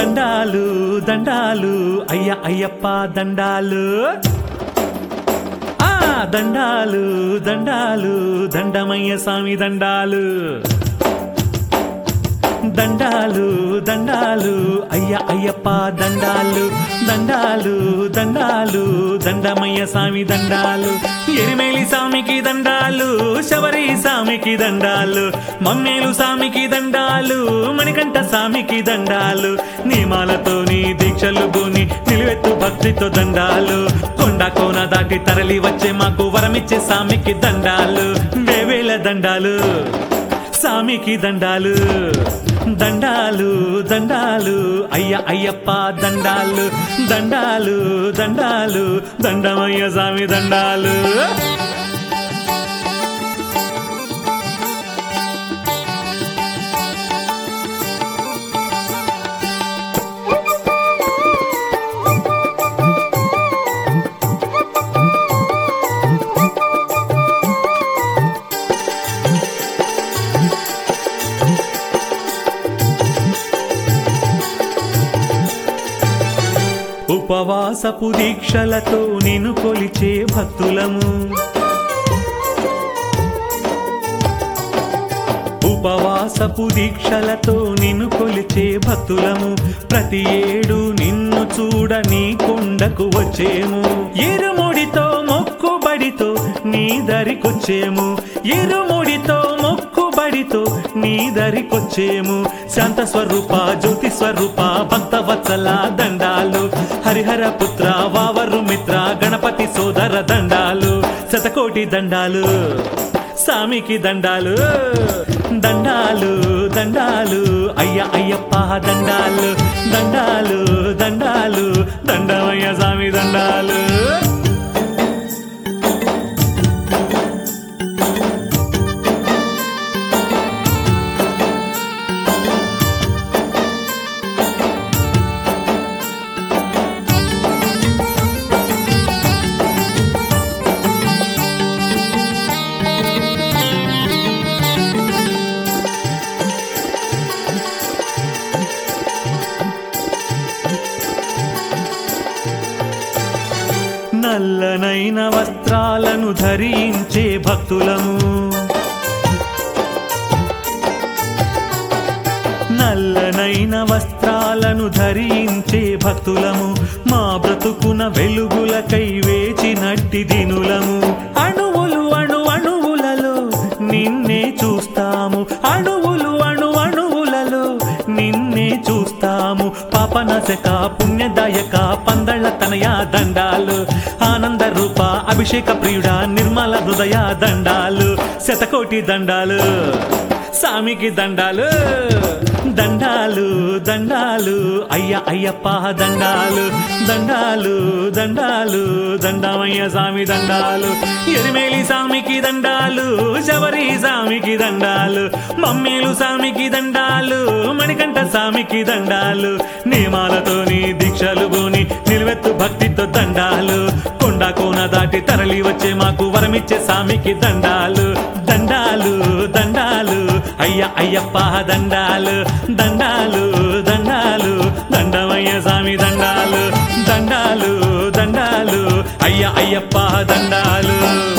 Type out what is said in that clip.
దండాలు దండాలు అయ్య అయ్యప్ప దండాలు ఆ దండాలు దండాలు దండమయ్య స్వామి దండాలు దండాలు దండాలు అయ్య అయ్యప్ప దండాలు దండాలు దండాలు దండమయ్య స్వామి దండాలు ఎరిమేలి స్వామికి దండాలు శబరి స్వామికి దండాలు మమ్మేలు స్వామికి దండాలు మణికంఠ స్వామికి దండాలు నియమాలతో నీ దీక్షలు భూని నిలువెత్తు భక్తితో దండాలు కొండ కోన దాటి తరలి వచ్చే మాకు వరమిచ్చే స్వామికి దండాలు వేవేల దండాలు స్వామికి దండాలు దండాలు దండాలు అయ్య అయ్యప్ప దండాలు దండాలు దండాలు దండమయ్య స్వామి దండాలు ఉపవాసపు దీక్షలతో నిన్ను కొలిచే భక్తులము ఉపవాసపు దీక్షలతో నిన్ను కొలిచే భక్తులము ప్రతి ఏడు నిన్ను చూడ నీ కొండకు వచ్చేము ఇరుముడితో మొక్కుబడితో నీ దరికొచ్చేము ఇరుముడితో మొక్కుబడితో నీ దరికొచ్చేము శాంత స్వరూప జ్యోతి స్వరూప భక్త వత్సల దండాలు హరిహర పుత్ర వావరు మిత్ర గణపతి సోదర దండాలు శతకోటి దండాలు స్వామికి దండాలు దండాలు దండాలు అయ్య అయ్యప్ప దండాలు దండాలు దండాలు దండమయ్య స్వామి దండాలు నల్లనైన వస్త్రాలను ధరించే భక్తులము నల్లనైన వస్త్రాలను ధరించే భక్తులము మా బ్రతుకున వెలుగులకై వేచినట్టి దినులము అణువులు అణు అణువులలో నిన్నే చూస్తాము అణువులు అణు అణువులలో నిన్నే చూస్తాము పాపనశక పుణ్యదాయక పందళ్ళ తనయ దండాలు ఆనంద రూప అభిషేక ప్రియుడ నిర్మల హృదయ దండాలు శతకోటి దండాలు స్వామికి దండాలు దండాలు దండాలు అయ్య అయ్యప్ప దండాలు దండాలు దండాలు దండమయ్య స్వామి దండాలు ఎరిమేలి స్వామికి దండాలు శబరి స్వామికి దండాలు మమ్మీలు స్వామికి దండాలు మణికంఠ స్వామికి దండాలు నియమాలతోని దీక్షలు బోని నిలువెత్తు భక్తితో దండాలు కొండ కోన దాటి తరలి వచ్చే మాకు వరమిచ్చే స్వామికి దండాలు దండాలు దండాలు అయ్య అయ్యప్ప దండాలు దండాలు దండాలు దండమయ్య స్వామి దండాలు దండాలు దండాలు అయ్య అయ్యప్ప దండాలు